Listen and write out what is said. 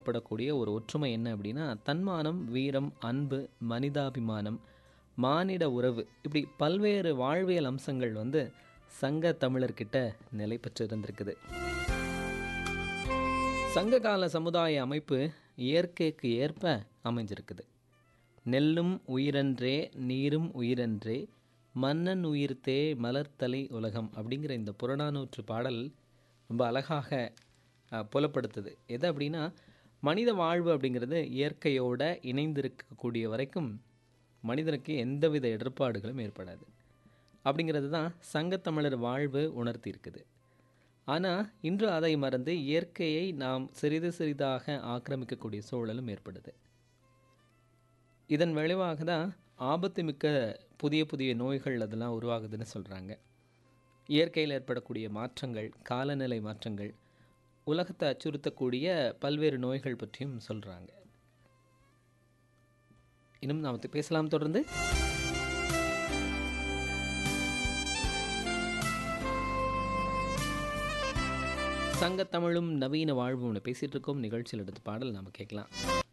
ஏற்படக்கூடிய ஒரு ஒற்றுமை என்ன அப்படின்னா தன்மானம் வீரம் அன்பு மனிதாபிமானம் மானிட உறவு இப்படி பல்வேறு வாழ்வியல் அம்சங்கள் வந்து சங்க தமிழர்கிட்ட நிலை பெற்று இருந்திருக்குது சங்ககால சமுதாய அமைப்பு இயற்கைக்கு ஏற்ப அமைஞ்சிருக்குது நெல்லும் உயிரன்றே நீரும் உயிரன்றே மன்னன் உயிர்த்தே மலர்த்தலை உலகம் அப்படிங்கிற இந்த புறநானூற்று பாடல் ரொம்ப அழகாக அஹ், புலப்படுத்துது எது அப்படின்னா மனித வாழ்வு அப்படிங்கிறது இயற்கையோட இணைந்திருக்கக்கூடிய வரைக்கும் மனிதனுக்கு எந்தவித இடர்பாடுகளும் ஏற்படாது அப்படிங்கிறது தான் சங்கத்தமிழர் வாழ்வு உணர்த்தி இருக்குது ஆனால் இன்று அதை மறந்து இயற்கையை நாம் சிறிது சிறிதாக ஆக்கிரமிக்கக்கூடிய சூழலும் ஏற்படுது இதன் விளைவாக தான் ஆபத்து மிக்க புதிய புதிய நோய்கள் அதெல்லாம் உருவாகுதுன்னு சொல்கிறாங்க இயற்கையில் ஏற்படக்கூடிய மாற்றங்கள் காலநிலை மாற்றங்கள் உலகத்தை அச்சுறுத்தக்கூடிய பல்வேறு நோய்கள் பற்றியும் சொல்கிறாங்க இன்னும் நாம் பேசலாம் தொடர்ந்து சங்கத்தமிழும் நவீன வாழ்வும் பேசிகிட்டு இருக்கோம் நிகழ்ச்சியில் எடுத்து பாடல் நாம் கேட்கலாம்